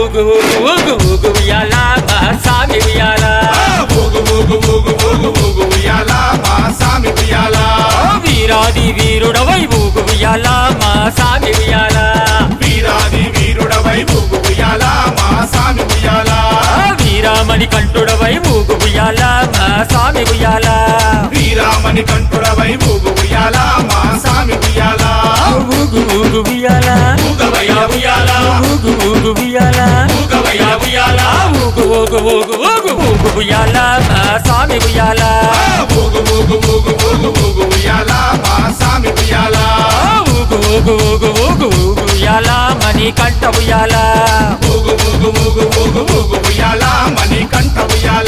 ఊగు ఊగు ఊగు ఊగు ఉయ్యాల మా సామి ఉయ్యాల ఊగు ఊగు ఊగు ఊగు ఊగు ఉయ్యాల మా సామి ఉయ్యాల వీరాది వీరుడవై ఊగు ఉయ్యాల మా సామి ఉయ్యాల వీరాది వీరుడవై ఊగు ఉయ్యాల మా సామి ఉయ్యాల వీరామణి కంఠుడవై ఊగు ఉయ్యాల మా సామి ఉయ్యాల వీరామణి కంఠుడవై ఊగు ఉయ్యాల మా సామి ఉయ్యాల ఊగు ఊగు ఉయ్యాల ఊగవయ్యా ఉయ్యాల ఊగు ఊగు ఉయ్యాల ఊగవయ్యా ఉయ్యాల ఊగు ఊగు ఊగు ఊగు ఊగు ఉయ్యాల మా సామి ఉయ్యాల ఊగు ఊగు ఊగు ఊగు ఊగు ఉయ్యాల మా సామి ఉయ్యాల ఊగు ఊగు ఊగు ఊగు ఊగు ఉయ్యాల మణి కంఠ ఉయ్యాల ఊగు ఊగు ఊగు ఊగు ఊగు ఉయ్యాల మణి కంఠ ఉయ్యాల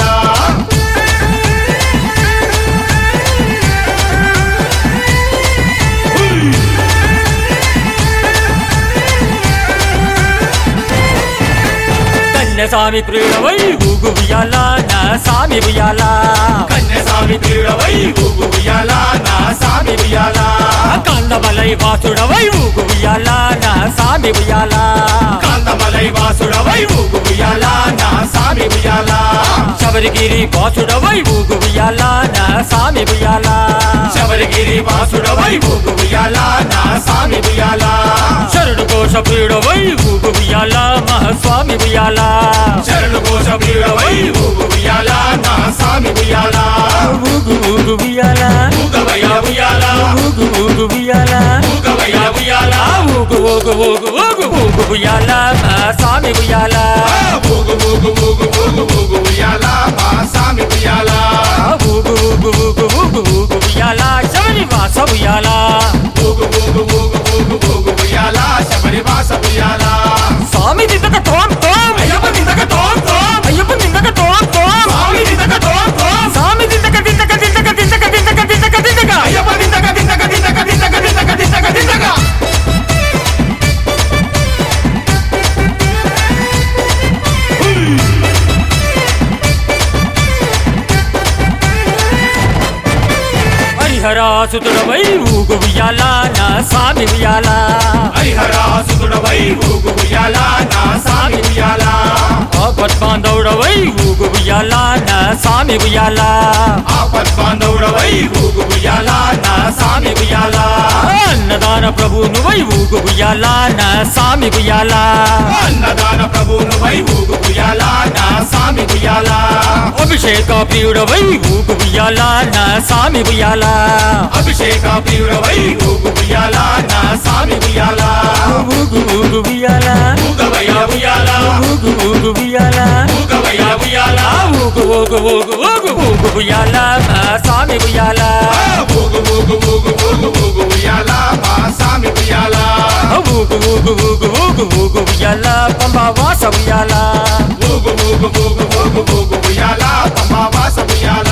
కన్యస్వామి ప్రియుడవై ఊగు ఉయ్యాల నా సామి ఉయ్యాల కన్యస్వామి ప్రియుడవై ఊగు ఉయ్యాల నా సామి ఉయ్యాల కందమలై వాసుడవై ఊగు ఉయ్యాల నా సామి ఉయ్యాల కాంతమలై వాసుడవై ఊగు ఉయ్యాల నా సామి ఉయ్యాల శబరిగిరి వాసుడవై ఊగు ఉయ్యాల నా సామి ఉయ్యాల శబరిగిరి వాసుడవై ఊగు ఉయ్యాల నా సామి ఉయ్యాల శరణు కోశ ప్రియుడవై ఊగు ఉయ్యాల మహాస్వామి ఉయ్యాల శరణు కోశ ప్రియుడవై ఊగు ఉయ్యాల నా సామి ఉయ్యాల ఊగు ఊగు ఉయ్యాల ఊగవయ్యా ఉయ్యాల ఊగు ఊగు ఉయ్యాల ఊగవయ్యా ఉయ్యాల ఊగు ఊగు ఊగు ఊగు ఊగు ఉయ్యాల మా సామి ఉయ్యాల ఊగు ఊగు ఊగు ఊగు ఊగు ఉయ్యాల మా సామి ఉయ్యాల ఊగు ఊగు ఊగు ఊగు ఊగు ఉయ్యాల శబరి వాస ఉయ్యాల ఊగు ఊగు ఊగు ఊగు ఊగు ఉయ్యాల శబరి వాస ఉయ్యాల స్వామి దిద్దక తోం తోం అయ్యప్ప నిందక తోం తోం అయ్యప్ప దిద్దక తోం తోం స్వామి నిందక తోం తోం స్వామి దిద్దక దిద్దక దిద్దక దిద్దక దిద్దక దిద్దక దిద్దక అయ్యప్ప నిందక నిందక నిందక నిందక నిందక నిందక నిందక హరిహరాసుతుడవై ఊగు ఉయ్యాల నా సామి ఉయ్యాల హరిహరాసుతుడవై ఊగు ఉయ్యాల నా సామి ఉయ్యాల పద్మాంధవుడవై ఊగు ఉయ్యాల నా సామి ఉయ్యాల ఆపద్ బాంధవుడవై ఊగు ఉయ్యాల నా సామి ఉయ్యాల అన్నదాన ప్రభు నువ్వై ఊగు ఉయ్యాల నా సామి ఉయ్యాల అన్నదాన ప్రభువునువై ఊగు ఉయ్యాల నా సామి ఉయ్యాల అభిషేక ప్రియుడవై ఊగు ఉయ్యాల నా సామి ఉయ్యాల అభిషేక ప్రియుడవై ఊగు ఉయ్యాల నా సామి ఉయ్యాల ఊగు ఊగు ఉయ్యాల ఊగవయ్యా ఉయ్యాల ఊగు ఊగు ఉయ్యాల ఊగవయ్యా ఉయ్యాల ఊగు ఊగు ఊగు ఊగు ఊగు ఉయ్యాల నా సామి ఉయ్యాల ఊగు ఊగు ఊగు ఊగు ఊగు ఉయ్యాల మా సామి ఉయ్యాల ఊగు ఊగు ఊగు ఊగు ఊగు ఉయ్యాల పంబా వాస ఉయ్యాల ఊగు ఊగు ఊగు ఊగు ఊగు ఉయ్యాల పంబావాస ఉయ్యాల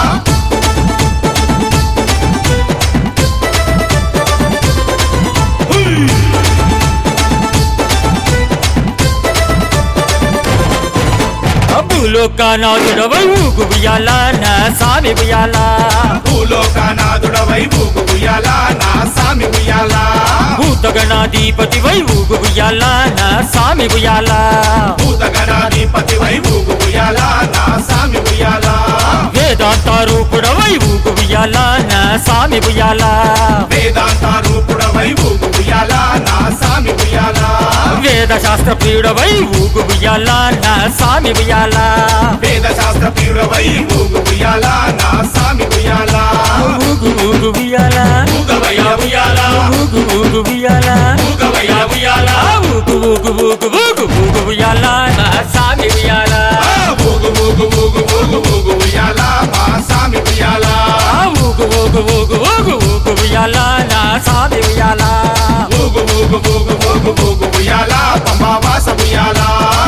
భూలోకానాథుడవై ఊగు ఉయ్యాల నా సామి ఉయ్యాల భూలోకనాథుడవై ఊగు ఉయ్యాల నా సామి ఉయ్యాల భూతగణాధిపతివై ఊగు ఉయ్యాల నా సామి ఉయ్యాల భూతగణాధిపతివై ఊగు ఉయ్యాల నా సామి ఉయ్యాల వేదాంత రూపుడవై ఊగు ఉయ్యాల నా సామి ఉయ్యాల వేదాంత రూపుడవై ఊగు ఉయ్యాల నా సామి ఉయ్యాల వేద శాస్త్ర ప్రియుడవై ఊగు ఉయ్యాల నా సామి ఉయ్యాల వేద శాస్త్ర ప్రియుడవై ఊగు ఉయ్యాల నా సామి ఉయ్యాల ఊగు ఊగు ఉయ్యాల ఊగవయ్యా ఉయ్యాల ఊగు ఊగు ఉయ్యాల ఊగవయ్యా ఉయ్యాల ఊగు ఊగు ఊగు ఊగు ఊగు ఉయ్యాల నా సామి ఉయ్యాల ఊగు ఊగు ఊగు ఊగు ఊగు ఉయ్యాల మా సామి ఉయ్యాల ఊగు ఊగు ఊగు ఊగు ఊగు ఉయ్యాల నా సామి ఉయ్యాల ఊగు ఊగు ఊగు ఊగు ఊగు ఉయ్యాల పంబావాస ఉయ్యాల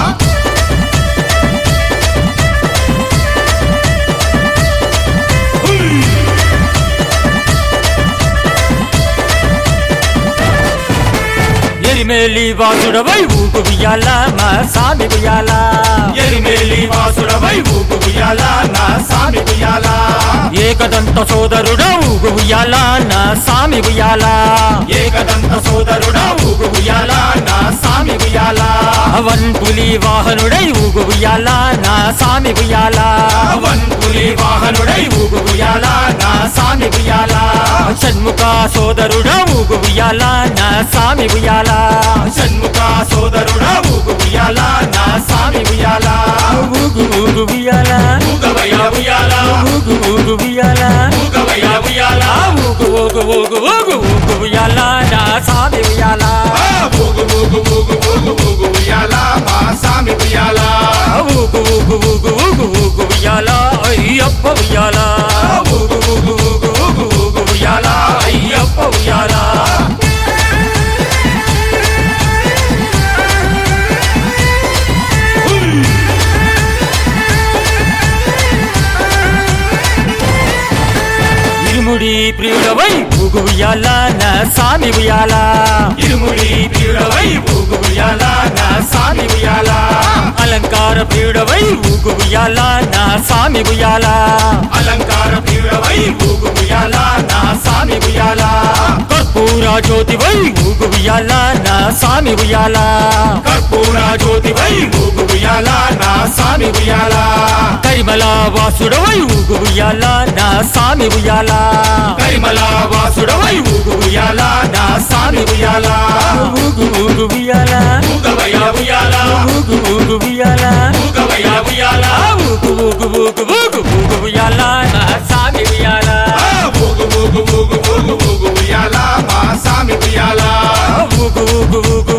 ఎరిమేలి వాసుడవై ఊగు ఉయ్యాల మా సామి ఉయ్యాల ఎరిమేలి వాసుడవై ఊగు ఉయ్యాల నా సామి ఉయ్యాల ఏకదంత సోదరుడా ఊగు ఉయ్యాల నా సామి ఉయ్యాల ఏకదంత సోదరుడా ఊగు ఉయ్యాల నా సామి ఉయ్యాల అవన్ పులి వాహనుడై ఊగు ఉయ్యాల నా సామి ఉయ్యాల వన్ పులి వాహనుడై ఊగు ఉయ్యాల నా సామి ఉయ్యాల షణ్ముఖ సోదరుడా ఊగు ఉయ్యాల నా సామి ఉయ్యాల షణ్ముఖ సోదరుడా ఊగు ఉయ్యాల నా సామి ఉయ్యాల ఊగు ఊగు ఉయ్యాల ఊగవయ్య ఉయ్యాల ఊగు ఊగు ఉయ్యాల ఊగవయ్య ఉయ్యాల ఊగు ఊగు ఊగు ఊగు ఊగు ఉయ్యాల నా సామి ఉయ్యాల ఆ, ఊగు ఊగు ఊగు ఊగు ఊగు ఉయ్యాల మా సామి ఉయ్యాల ఊగు ఊగు ఊగు ఊగు ఊగు ఉయ్యాల అయ్యప్ప ఉయ్యాల ఊగు ఊగు ఊగు ఊగు ఊగు ఉయ్యాల అయ్యప్ప ఉయ్యాల ఇరుముడి ప్రియుడవై ఊగు ఉయ్యాల నా సామి ఉయ్యాల ఇరుముడి ప్రియుడవై ఊగు ఉయ్యాల నా సామి ఉయ్యాల అలంకార ప్రియుడవై ఊగు ఉయ్యాల నా సామి ఉయ్యాల అలంకార ప్రియుడవై ఊగు ఉయ్యాల నా సామి ఉయ్యాల కర్పూర జ్యోతివై ఊగు ఉయ్యాల నా సామి ఉయ్యాల కర్పూర జ్యోతివై ఊగు ఉయ్యాల నా సామి ఉయ్యాల కరిమల వాసుడవై ఊగు ఉయ్యాల నా సామి ఉయ్యాల కరిమల వాసుడవై ఊగు ఉయ్యాల నా సామి ఉయ్యాల ఊగు ఊగు ఉయ్యాల ఊగవయ్య ఉయ్యాల ఊగు ఊగు ఉయ్యాల ఊగవయ్య ఉయ్యాల ఊగు ఊగు ఊగు ఊగు ఊగు ఉయ్యాల నా సామి ఉయ్యాల ఆ, ఊగు ఊగు ఊగు ఊగు ఊగు ఉయ్యాల మా సామి ఉయ్యాల ఊగు ఊగు ఊగు